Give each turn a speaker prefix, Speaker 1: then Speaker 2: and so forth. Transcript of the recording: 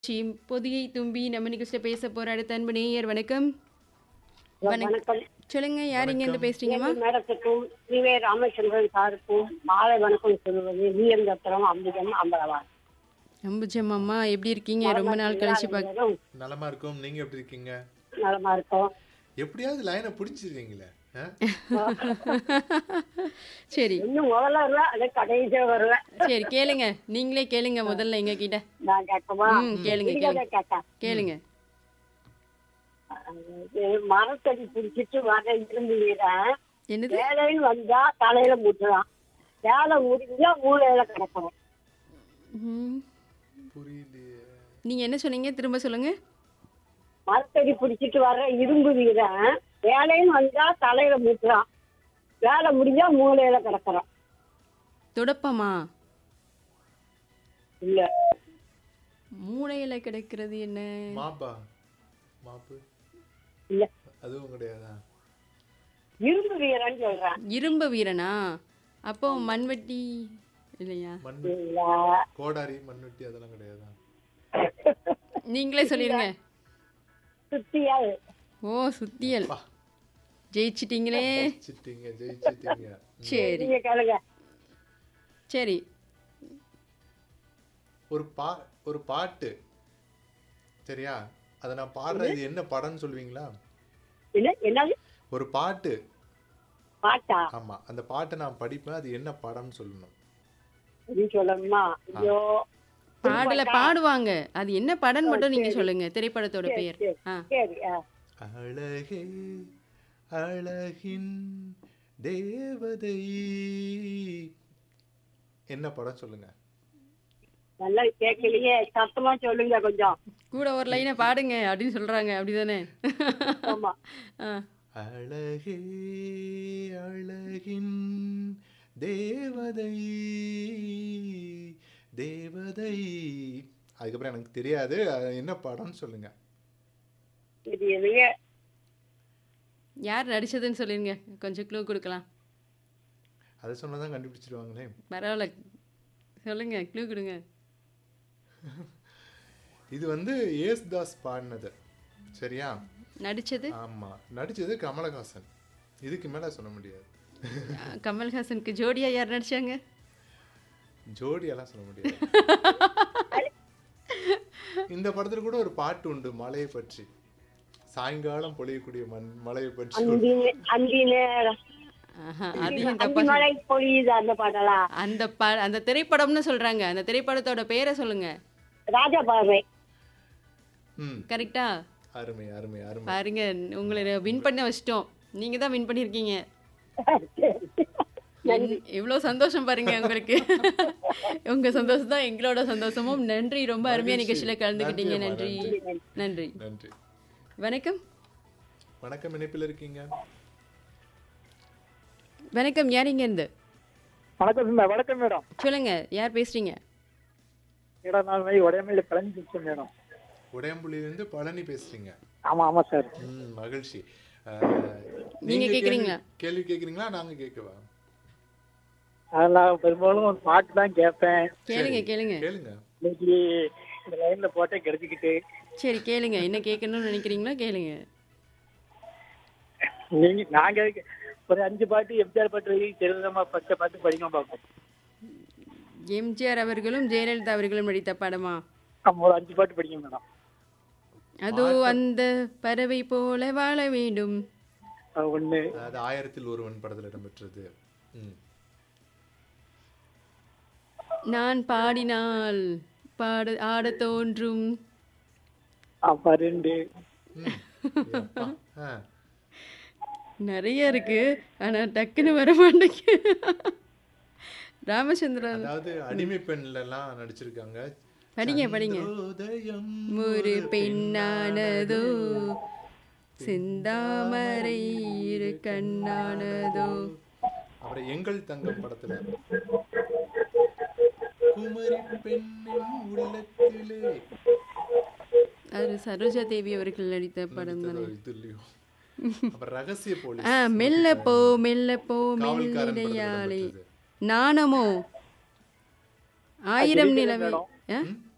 Speaker 1: C Pothigai தும்பி நம்ம நிகழ்ச்சியில் பேச போற அடுத்த அன்பு நேயர் வணக்கம் வணக்கம்
Speaker 2: வணக்கம்
Speaker 1: சொல்லுங்க யார் இங்க இருந்து பேசுறீங்கம்மா
Speaker 2: மேடத்துக்கும் சிவே ராமச்சந்திரன் சாருக்கும் மாலை வணக்கம் சொல்லுவது விஎம் தத்திரம் அம்பிகம் அம்பலவான்
Speaker 1: அம்புஜம் அம்மா எப்படி இருக்கீங்க ரொம்ப நாள் கழிச்சு பாக்க
Speaker 2: எல்லாரும்
Speaker 3: நலமா இருக்கும் நீங்க எப்படி இருக்கீங்க
Speaker 2: நலமா இருக்கோம்
Speaker 3: எப்படியாவது லைனை பிடிச்சிருக்கீங்களே ஆ?
Speaker 1: சரி
Speaker 2: இன்னும் முதல்ல வரல அது கடைசியா வரல
Speaker 1: சரி கேளுங்க நீங்களே கேளுங்க முதல்ல எங்க கிட்ட
Speaker 2: நான் கேட்கவா
Speaker 1: ம், கேளுங்க,
Speaker 2: நீங்க கேட்டேன்
Speaker 1: கேளுங்க
Speaker 2: மரத்தடி பிடிச்சிட்டு வர இரும்பு வீரன்
Speaker 1: என்னது
Speaker 2: வேலைன்னு வந்தா தலையில முட்டுறான் வேலை முடிஞ்சா மூளையில கிடக்கணும்
Speaker 1: ம்,
Speaker 3: புரியலையே
Speaker 1: நீங்க என்ன சொன்னீங்க திரும்ப சொல்லுங்க
Speaker 2: மரத்தடி பிடிச்சிட்டு வர்ற இரும்பு வீரன் வேலைன்னு வந்தா தலையில முட்டுறான் வேலை முடிஞ்சா மூளையில கிடக்குறான்
Speaker 1: துடப்பமா
Speaker 2: இல்ல
Speaker 1: மூளையில கிடைக்கிறது என்ன
Speaker 3: மாப்பா மாப்பு
Speaker 2: இல்ல
Speaker 3: அதுவும் கிடையாதா
Speaker 2: இரும்பு வீரன் சொல்றேன்
Speaker 1: இரும்பு வீரனா அப்போ மண்வெட்டி இல்லையா
Speaker 3: மண்
Speaker 2: இல்ல
Speaker 3: கோடாரி மண்வெட்டி அதெல்லாம் கிடையாதா
Speaker 1: நீங்களே சொல்லிருங்க
Speaker 2: சுத்தியால்
Speaker 1: ஓ சுத்தியல் ஜெயிச்சிட்டீங்களே
Speaker 3: ஜெயிச்சிட்டீங்க ஜெயிச்சிட்டீங்க
Speaker 1: சரி
Speaker 2: நீங்க கேளுங்க
Speaker 1: சரி
Speaker 3: ஒரு பா ஒரு பாட்டு சரியா அதை நான் பாடுறேன் இது என்ன படம்னு சொல்லுவீங்களா
Speaker 2: என்ன என்னது
Speaker 3: ஒரு பாட்டு
Speaker 2: பாட்டா
Speaker 3: ஆமா அந்த பாட்டை நான் படிப்பேன் அது என்ன படம்னு சொல்லணும்
Speaker 2: அப்படின்னு சொல்லணுமா ஐயோ
Speaker 1: பாடல பாடுவாங்க அது என்ன படம் மட்டும் நீங்க சொல்லுங்க திரைப்படத்தோட பெயர்
Speaker 2: சரி.
Speaker 1: ஆ
Speaker 2: சரி ஆ.
Speaker 3: அழகே அழகின் தேவதை என்ன படம் சொல்லுங்க
Speaker 2: நல்லா கேட்கலையே சத்தமா சொல்லுங்க கொஞ்சம்
Speaker 1: கூட ஒரு லைனை பாடுங்க அப்படின்னு சொல்றாங்க அப்படிதானே
Speaker 2: ஆமா
Speaker 1: ஆ,
Speaker 3: அழகே அழகின் தேவதை தேவதை அதுக்கப்புறம் எனக்கு தெரியாது அது என்ன படம்னு சொல்லுங்க
Speaker 2: இது எதுங்க
Speaker 1: யார் நடிச்சதுன்னு சொல்லிருங்க கொஞ்சம் க்ளூ கொடுக்கலாம்
Speaker 3: அதை சொன்னதான் கண்டுபிடிச்சிருவாங்களே
Speaker 1: பரவாயில்ல சொல்லுங்க க்ளூ கொடுங்க
Speaker 3: இது வந்து ஏசுதாஸ் பாடினது சரியா
Speaker 1: நடிச்சது
Speaker 3: ஆமா நடிச்சது கமலஹாசன் இதுக்கு மேல சொல்ல முடியாது
Speaker 1: ஆ, கமல்ஹாசனுக்கு ஜோடியா யார் நடிச்சாங்க
Speaker 3: ஜோடி எல்லாம் சொல்ல முடியாது இந்த படத்துல கூட ஒரு பாட்டு உண்டு மலையை பற்றி சாயங்காலம் பொழியக்கூடிய மண் மலையை பற்றி ஒரு-
Speaker 2: அந்தி அந்தி நேரம்
Speaker 1: ஆஹா, அதையும்
Speaker 2: அந்தி
Speaker 1: தப்பா
Speaker 2: மழை பொழியுது அந்த பாடலா
Speaker 1: அந்த ப அந்த திரைப்படம்னு சொல்றாங்க அந்த திரைப்படத்தோட பெயரை சொல்லுங்க
Speaker 2: ராஜா பார்வை
Speaker 3: ம்
Speaker 1: கரெக்டா
Speaker 3: அருமை அருமை அருமை
Speaker 1: பாருங்க உங்களை வின் பண்ண வச்சிட்டோம் நீங்க தான் வின் பண்ணிருக்கீங்க இவ்வளோ சந்தோஷம் பாருங்க உங்களுக்கு உங்க சந்தோஷம் தான் எங்களோட சந்தோஷமும் நன்றி ரொம்ப அருமையா
Speaker 3: மகிழ்ச்சி.
Speaker 1: நிகழ்ச்சியில கலந்துக்கிட்டீங்க
Speaker 3: நன்றி
Speaker 1: நன்றி
Speaker 3: அம்மா,
Speaker 1: நன்றி
Speaker 3: நன்றி
Speaker 1: வணக்கம்
Speaker 3: வணக்கம் இணைப்பில் இருக்கீங்க
Speaker 1: வணக்கம் யார் இங்க இருந்து
Speaker 4: வணக்கம் மேடம் வணக்கம் மேடம்
Speaker 1: சொல்லுங்க யார் பேசுறீங்க
Speaker 4: மேடம் நான் மாதிரி உடையமையில கலந்து பேசுறேன் மேடம்
Speaker 3: உடையம்புலியிலிருந்து பழனி பேசுறீங்க
Speaker 4: ஆமா ஆமா சார்
Speaker 3: ம் மகிழ்ச்சி அஹ்,
Speaker 1: நீங்க
Speaker 3: கேள்வி-
Speaker 1: கேக்குறீங்களா?
Speaker 3: கேள்வி கேக்குறீங்களா நாங்க கேட்கவா
Speaker 4: அதெல்லாம் பெரும்பாலும் ஒரு பாட்டு தான் கேட்பேன்
Speaker 1: கேளுங்க
Speaker 3: சரி,
Speaker 1: கேளுங்க
Speaker 3: கேளுங்க
Speaker 4: இன்னைக்கு இந்த லைன்ல போட்டே கிடைச்சிக்கிட்டு
Speaker 1: சரி கேளுங்க என்ன கேட்கணும்னு நினைக்கிறீங்களோ கேளுங்க
Speaker 4: நீங்க நாங்க ஒரு அஞ்சு பாட்டு எம்ஜிஆர் பாட்டு தெரிஞ்சமா பச்சை பாட்டு படிக்காம பார்ப்போம்
Speaker 1: எம்ஜிஆர் அவர்களும் ஜெயலலிதா அவர்களும் நடித்த படமா
Speaker 4: ஆமா ஒரு அஞ்சு பாட்டு படிக்கும் மேடம்
Speaker 1: அதோ அந்த பறவை போல வாழ வேண்டும்
Speaker 4: அது ஒண்ணு
Speaker 3: அது ஆயிரத்தில் ஒருவன் படத்துல இடம்பெற்றது ம்
Speaker 1: நான் பாடினால் பாட ஆட தோன்றும்
Speaker 4: அப்ப ரெண்டு
Speaker 3: ம். ஏப்பா. ஆ.
Speaker 1: நிறைய இருக்கு ஆனா டக்குன்னு வர மாட்டேங்க ராமச்சந்திரன்
Speaker 3: அதாவது அடிமை பெண்ல எல்லாம் நடிச்சிருக்காங்க
Speaker 1: படிங்க படிங்க
Speaker 3: சந்திரோதயம்
Speaker 1: ஒரு பெண்ணானதோ செந்தாமரை இரு கண்ணானதோ
Speaker 3: அப்புறம் எங்கள் தங்கம் படத்துல குமரி பெண்ணின் உள்ளத்திலே
Speaker 1: அது சரோஜா தேவி அவர்கள் நடித்த படம் தானே
Speaker 3: இதுலயும் அப்புறம் ரகசிய போலீஸ்
Speaker 1: ஆ மெல்ல போ மெல்ல போ
Speaker 3: காவல்காரன் படத்துல
Speaker 1: மெல்லிடையாளே
Speaker 3: இடம்பெற்றது.
Speaker 1: நாணமோ ஆயிரம்
Speaker 4: அது
Speaker 1: நிலவே
Speaker 4: மேடம்.
Speaker 1: ஆ?
Speaker 3: ம்?